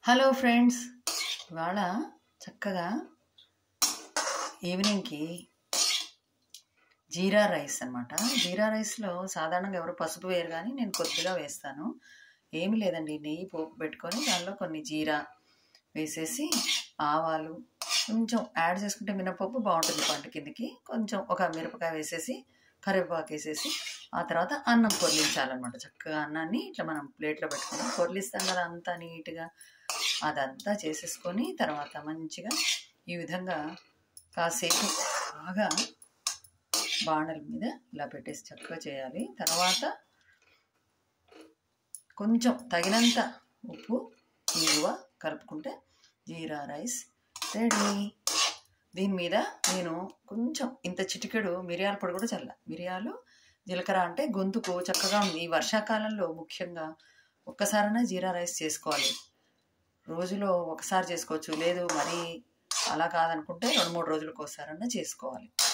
hello friends ఇవాళ చక్కగా ఈవినింగ్కి జీరా rice అనమాట జీరా రైస్లో సాధారణంగా ఎవరు పసుపు వేయరు కానీ నేను కొద్దిగా వేస్తాను ఏమీ లేదండి నెయ్యి పోపు పెట్టుకొని దానిలో కొన్ని జీరా వేసేసి ఆవాలు కొంచెం యాడ్ చేసుకుంటే మినపప్పు బాగుంటుంది పంట కిందకి కొంచెం ఒక మిరపకాయ వేసేసి కరివేపాకు వేసేసి ఆ తర్వాత అన్నం పొర్లించాలన్నమాట చక్కగా అన్నాన్ని ఇట్లా మనం ప్లేట్లో పెట్టుకొని పొర్లిస్తాం కదా అంతా నీట్గా అదంతా చేసేసుకొని తర్వాత మంచిగా ఈ విధంగా కాసేపు బాగా బాణల మీద ఇలా పెట్టేసి చక్కగా చేయాలి తర్వాత కొంచెం తగినంత ఉప్పు ఇంగువ కలుపుకుంటే జీరా రైస్ రెడీ దీని మీద నేను కొంచెం ఇంత చిటికెడు మిరియాల పొడి కూడా చల్ల మిరియాలు జీలకర్ర అంటే గొంతుకు చక్కగా ఉంది ఈ వర్షాకాలంలో ముఖ్యంగా ఒక్కసారైనా జీరా రైస్ చేసుకోవాలి రోజులో ఒకసారి చేసుకోవచ్చు లేదు మరీ అలా కాదనుకుంటే రెండు మూడు రోజులకు ఒకసారన్నా చేసుకోవాలి